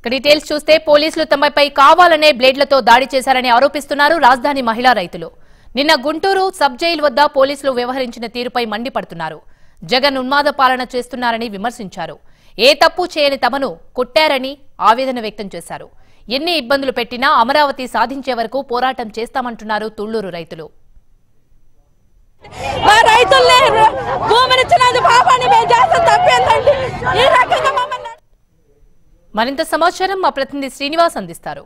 ఇక డీటెయిల్స్ చూస్తే పోలీసులు తమపై కావాలనే బ్లేడ్లతో దాడి చేశారని ఆరోపిస్తున్నారు రాజధాని మహిళా రైతులు నిన్న గుంటూరు సబ్ జైలు వద్ద పోలీసులు వ్యవహరించిన తీరుపై మండిపడుతున్నారు జగన్ ఉన్మాద పాలన చేస్తున్నారని విమర్శించారు ఏ తప్పు చేయని తమను కొట్టారని ఆవేదన వ్యక్తం చేశారు ఎన్ని ఇబ్బందులు పెట్టినా అమరావతి సాధించే వరకు పోరాటం చేస్తామంటున్నారు తుళ్లూరు రైతులు మా రైతుల్ని భూమినిచ్చినది పాపాన్ని మేము చేస్తాం తప్పేందండి ఈ రకంగా మమ్మల్ని మరింత సమాచారం మా ప్రతినిధి శ్రీనివాస్ అందిస్తారు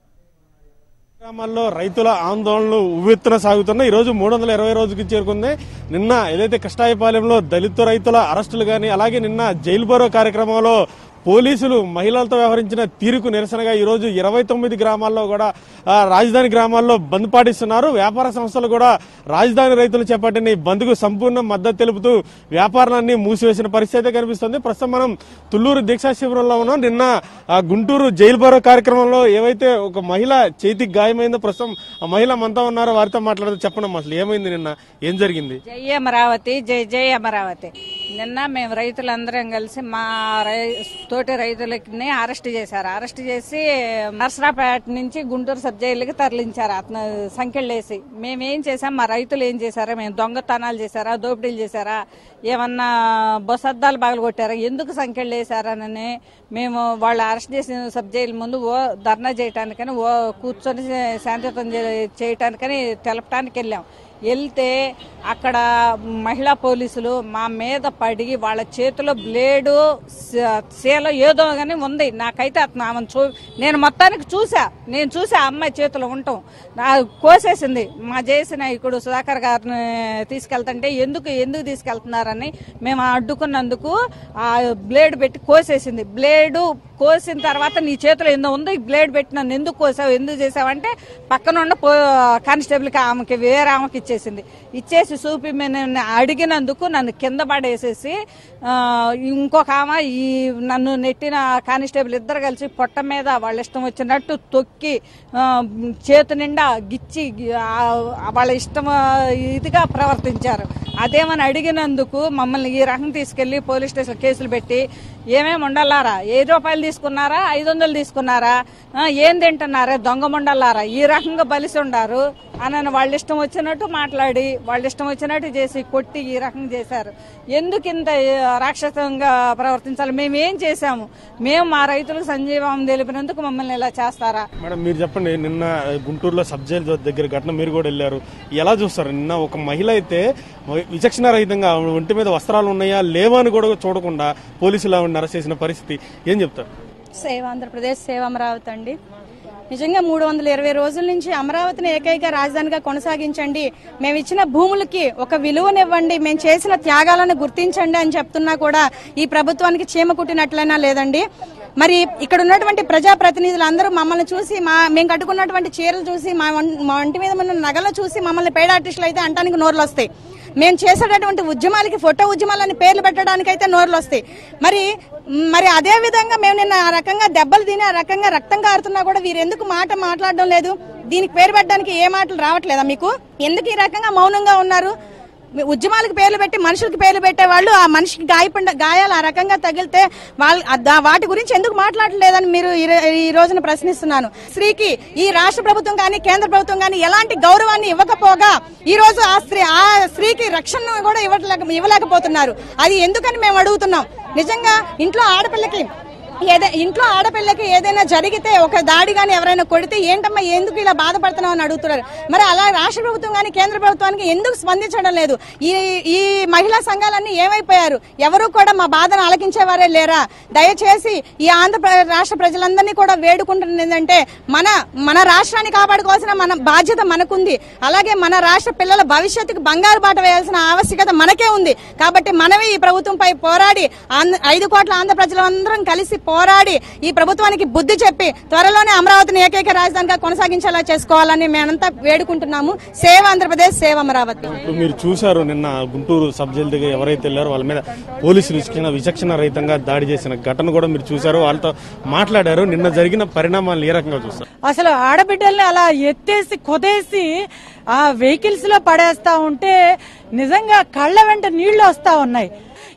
గ్రామాల్లో రైతుల ఆందోళనలు ఉవ్వెత్తున సాగుతున్నాయి ఈ రోజు మూడు వందల ఇరవై రోజుకి చేరుకుంది నిన్న ఏదైతే కృష్ణాయపాలెంలో దళిత రైతుల అరెస్టులు కానీ అలాగే నిన్న జైలు బరో కార్యక్రమంలో పోలీసులు మహిళలతో వ్యవహరించిన తీరుకు నిరసనగా ఈ రోజు ఇరవై తొమ్మిది గ్రామాల్లో కూడా ఆ, రాజధాని గ్రామాల్లో బంద్ పాటిస్తున్నారు వ్యాపార సంస్థలు కూడా రాజధాని రైతులు చేపట్టిన ఈ బంద్కు సంపూర్ణ మద్దతు తెలుపుతూ వ్యాపారాన్ని మూసివేసిన పరిస్థితి అయితే కనిపిస్తుంది ప్రస్తుతం మనం తుళ్లూరు దీక్షా శిబిరంలో ఉన్నాం నిన్న ఆ, గుంటూరు జైలు బరో కార్యక్రమంలో ఏవైతే ఒక మహిళ చేతికి గాయమైందో ప్రస్తుతం ఆ మహిళ మనతో ఉన్నారో వారితో మాట్లాడుతూ చెప్పడం అసలు ఏమైంది నిన్న ఏం జరిగింది జై అమరావతి జై జై అమరావతి నిన్న మేము రైతులందరం కలిసి మా రై తోటి రైతులని అరెస్ట్ చేశారు అరెస్ట్ చేసి నర్సరాపేట నుంచి గుంటూరు సబ్ జైలుకి తరలించారు అతను సంఖ్యలేసి మేమేం చేసాం మా రైతులు ఏం చేశారా మేము దొంగతనాలు చేశారా దోపిడీలు చేశారా ఏమన్నా బొసద్దాలు పగలు కొట్టారా ఎందుకు సంఖ్యలు వేశారనని మేము వాళ్ళు అరెస్ట్ చేసిన సబ్ జైలు ముందు ఓ ధర్నా చేయటానికని ఓ కూర్చొని శాంతియుతం చే- చేయటానికని తెలపటానికి వెళ్ళాం వెళ్తే అక్కడ మహిళా పోలీసులు మా మీద పడి వాళ్ళ చేతిలో బ్లేడు స- శీల ఏదో కానీ ఉంది నాకైతే అతను ఆమెను చూ నేను మొత్తానికి చూసా నేను చూసా ఆ అమ్మాయి చేతిలో ఉంటాం నా కోసేసింది మా జేసీ నాయకుడు సుధాకర్ గారిని తీసుకెళ్తుంటే ఎందుకు ఎందుకు తీసుకెళ్తున్నారని మేము అడ్డుకున్నందుకు ఆ బ్లేడ్ పెట్టి కోసేసింది బ్లేడు కోసిన తర్వాత నీ చేతిలో ఏందో ఉంది ఈ బ్లేడ్ పెట్టి నన్ను ఎందుకు కోసావు ఎందుకు చేసావంటే పక్కన ఉన్న పో కానిస్టేబుల్కి ఆమెకి వేరే ఆమెకి ఇచ్చేసింది ఇచ్చేసి చూపి నేను అడిగినందుకు నన్ను కింద పడేసేసి ఆ, ఇంకొక ఆమె ఈ నన్ను నెట్టిన కానిస్టేబుల్ ఇద్దరు కలిసి పొట్ట మీద వాళ్ళ ఇష్టం వచ్చినట్టు తొక్కి ఆ, చేతి నిండా గిచ్చి గి- ఆ, వాళ్ళ ఇష్టం ఆ, ఇదిగా ప్రవర్తించారు అదేమని అడిగినందుకు మమ్మల్ని ఈ రకం తీసుకెళ్లి పోలీస్ స్టేషన్ కేసులు పెట్టి ఏమేమి ఉండాలారా ఏ రూపాయలు తీసుకున్నారా ఐదు వందలు తీసుకున్నారా ఆ, ఏం తింటున్నారా దొంగ ముండలారా ఈ రకంగా బలిసి ఉండారు అని వాళ్ళ ఇష్టం వచ్చినట్టు మాట్లాడి వాళ్ళ ఇష్టం వచ్చినట్టు చేసి కొట్టి ఈ రకంగా చేశారు ఎందుకు ఇంత ఆ, రాక్షసంగా ప్రవర్తించాలి మేము ఏం చేశాము మేము మా రైతులకు సంజీవం తెలిపినందుకు మమ్మల్ని ఇలా చేస్తారా మేడం మీరు చెప్పండి నిన్న గుంటూరులో సబ్ జైలు దగ్గర ఘటన మీరు కూడా వెళ్ళారు ఎలా చూస్తారు నిన్న ఒక మహిళ అయితే విచక్షణ రహితంగా ఆవిడ ఒంటి మీద వస్త్రాలు ఉన్నాయా లేవా అని కూడా చూడకుండా పోలీసులు ఆవిడని అరెస్ట్ చేసిన పరిస్థితి ఏం చెప్తారు సేవ ఆంధ్రప్రదేశ్ సేవ అమరావతి అండి నిజంగా మూడు వందల ఇరవై రోజుల నుంచి అమరావతిని ఏకైక రాజధానిగా కొనసాగించండి మేము ఇచ్చిన భూములకి ఒక విలువనివ్వండి మేము చేసిన త్యాగాలను గుర్తించండి అని చెప్తున్నా కూడా ఈ ప్రభుత్వానికి చీమ కుట్టినట్లయినా లేదండి మరి ఇక్కడ ఉన్నటువంటి ప్రజాప్రతినిధులు అందరూ మమ్మల్ని చూసి మా మేము కట్టుకున్నటువంటి చీరలు చూసి మా ఒం- మా ఒంటి మీద ఉన్న నగలు చూసి మమ్మల్ని పేడ ఆర్టిస్టులు అయితే అంటానికి నోర్లు వస్తాయి మేము చేసేటటువంటి ఉద్యమాలకి ఫోటో ఉద్యమాలని పేర్లు పెట్టడానికి అయితే నోర్లు వస్తాయి మరి మరి అదే విధంగా మేము నిన్న ఆ రకంగా దెబ్బలు తిని ఆ రకంగా రక్తం కారుతున్నా కూడా వీరు ఎందుకు మాట మాట్లాడడం లేదు దీనికి పేరు పెట్టడానికి ఏ మాటలు రావట్లేదా మీకు ఎందుకు ఈ రకంగా మౌనంగా ఉన్నారు మీ ఉద్యమాలకు పేర్లు పెట్టి మనుషులకి పేర్లు పెట్టే వాళ్ళు ఆ మనిషికి గాయపడిన గాయాలు ఆ రకంగా తగిలితే వాళ్ళు ఆ దా- వాటి గురించి ఎందుకు మాట్లాడలేదని మీరు ఈ రో- ఈ రోజున ప్రశ్నిస్తున్నాను స్త్రీకి ఈ రాష్ట్ర ప్రభుత్వం కానీ కేంద్ర ప్రభుత్వం కానీ ఎలాంటి గౌరవాన్ని ఇవ్వకపోగా ఈ రోజు ఆ స్త్రీ ఆ స్త్రీకి రక్షణ కూడా ఇవ్వట్లేక ఇవ్వలేకపోతున్నారు అది ఎందుకని మేము అడుగుతున్నాం నిజంగా ఇంట్లో ఆడపిల్లకి ఏదే ఇంట్లో ఆడపిల్లకి ఏదైనా జరిగితే ఒక దాడి కానీ ఎవరైనా కొడితే ఏంటమ్మా ఎందుకు ఇలా బాధపడుతున్నావు అని అడుగుతున్నారు మరి అలా రాష్ట్ర ప్రభుత్వం కానీ కేంద్ర ప్రభుత్వానికి ఎందుకు స్పందించడం లేదు ఈ ఈ మహిళా సంఘాలన్నీ ఏమైపోయారు ఎవరు కూడా మా బాధను ఆలకించేవారే లేరా దయచేసి ఈ ఆంధ్ర రాష్ట్ర ప్రజలందరినీ కూడా వేడుకుంటున్నది ఏంటంటే మన మన రాష్ట్రాన్ని కాపాడుకోవాల్సిన మన బాధ్యత మనకుంది అలాగే మన రాష్ట్ర పిల్లల భవిష్యత్తుకు బంగారు బాట వేయాల్సిన ఆవశ్యకత మనకే ఉంది కాబట్టి మనమే ఈ ప్రభుత్వంపై పోరాడి ఆంధ్ర- ఐదు కోట్ల ఆంధ్ర ప్రజలందరం కలిసి పోరాడి ఈ ప్రభుత్వానికి బుద్ధి చెప్పి త్వరలోనే అమరావతిని ఏకైక రాజధానిగా కొనసాగించేలా చేసుకోవాలని మేమంతా వేడుకుంటున్నాము సేవ ఆంధ్రప్రదేశ్ సేవ అమరావతి ఇప్పుడు మీరు చూశారు నిన్న గుంటూరు సబ్ జైలు దగ్గర ఎవరైతే వెళ్ళారో వాళ్ళ మీద పోలీసులు ఇచ్చిన విచక్షణ రహితంగా దాడి చేసిన ఘటన కూడా మీరు చూశారు వాళ్ళతో మాట్లాడారు నిన్న జరిగిన పరిణామాలను ఏ రకంగా చూస్తారు అసలు ఆడబిడ్డల్ని అలా ఎత్తేసి కొదేసి ఆ వెహికల్స్ లో పడేస్తా ఉంటే నిజంగా కళ్ళ వెంట నీళ్లు వస్తా ఉన్నాయి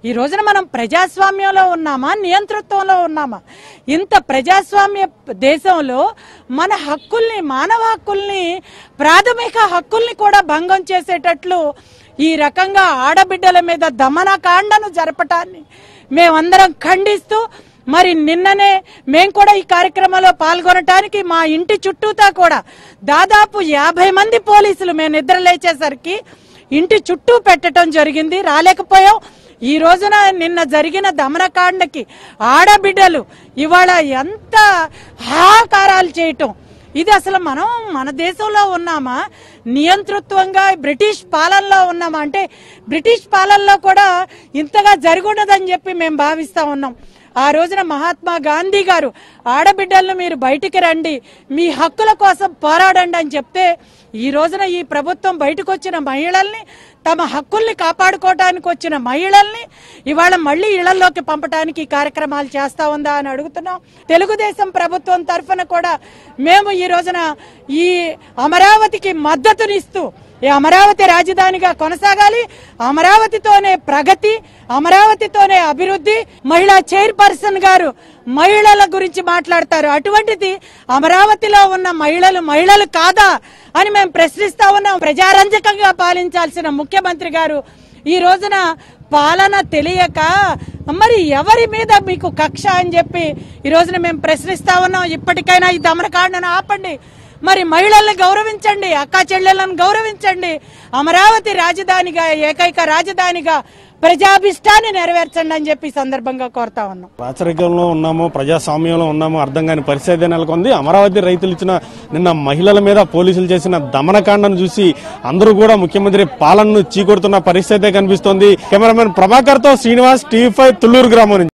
ఈ రోజున మనం ప్రజాస్వామ్యంలో ఉన్నామా నియంతృత్వంలో ఉన్నామా ఇంత ప్రజాస్వామ్య దేశంలో మన హక్కుల్ని మానవ హక్కుల్ని ప్రాథమిక హక్కుల్ని కూడా భంగం చేసేటట్లు ఈ రకంగా ఆడబిడ్డల మీద దమనకాండను జరపటాన్ని మేమందరం ఖండిస్తూ మరి నిన్ననే మేము కూడా ఈ కార్యక్రమంలో పాల్గొనటానికి మా ఇంటి చుట్టూతా కూడా దాదాపు యాభై మంది పోలీసులు మేము నిద్ర లేచేసరికి ఇంటి చుట్టూ పెట్టడం జరిగింది రాలేకపోయాం ఈ రోజున నిన్న జరిగిన దమనకాండకి ఆడబిడ్డలు ఇవాళ ఎంత హాకారాలు చేయటం ఇది అసలు మనం మన దేశంలో ఉన్నామా నియంతృత్వంగా బ్రిటిష్ పాలనలో ఉన్నామా అంటే బ్రిటిష్ పాలనలో కూడా ఇంతగా జరుగుండదని చెప్పి మేము భావిస్తా ఉన్నాం ఆ రోజున మహాత్మా గాంధీ గారు ఆడబిడ్డలను మీరు బయటికి రండి మీ హక్కుల కోసం పోరాడండి అని చెప్తే ఈ రోజున ఈ ప్రభుత్వం బయటకు వచ్చిన మహిళల్ని తమ హక్కుల్ని కాపాడుకోవడానికి వచ్చిన మహిళల్ని ఇవాళ మళ్ళీ ఇళ్లలోకి పంపడానికి ఈ కార్యక్రమాలు చేస్తా ఉందా అని అడుగుతున్నాం తెలుగుదేశం ప్రభుత్వం తరఫున కూడా మేము ఈ రోజున ఈ అమరావతికి మద్దతునిస్తూ ఈ అమరావతి రాజధానిగా కొనసాగాలి అమరావతితోనే ప్రగతి అమరావతితోనే అభివృద్ధి మహిళా చైర్పర్సన్ గారు మహిళల గురించి మాట్లాడతారు అటువంటిది అమరావతిలో ఉన్న మహిళలు మహిళలు కాదా అని మేము ప్రశ్నిస్తా ఉన్నాం ప్రజారంజకంగా పాలించాల్సిన ముఖ్యమంత్రి గారు ఈ రోజున పాలన తెలియక మరి ఎవరి మీద మీకు కక్ష అని చెప్పి ఈ రోజున మేము ప్రశ్నిస్తా ఉన్నాం ఇప్పటికైనా ఈ దమనకాండను ఆపండి మరి మహిళల్ని గౌరవించండి అక్కా చెల్లెలను గౌరవించండి అమరావతి రాజధానిగా ఏకైక రాజధానిగా ప్రజాభిష్టాన్ని నెరవేర్చండి అని చెప్పి ఈ సందర్భంగా కోరుతా ఉన్నాం రాచరికంలో ఉన్నామో ప్రజాస్వామ్యంలో ఉన్నామో అర్థం కాని పరిస్థితి నెలకొంది అమరావతి రైతులు ఇచ్చిన నిన్న మహిళల మీద పోలీసులు చేసిన దమనకాండను చూసి అందరూ కూడా ముఖ్యమంత్రి పాలనను చీకొడుతున్న పరిస్థితే కనిపిస్తోంది కెమెరామెన్ ప్రభాకర్ తో శ్రీనివాస్ టీవీ ఫైవ్ తుళ్లూరు గ్రామం నుంచి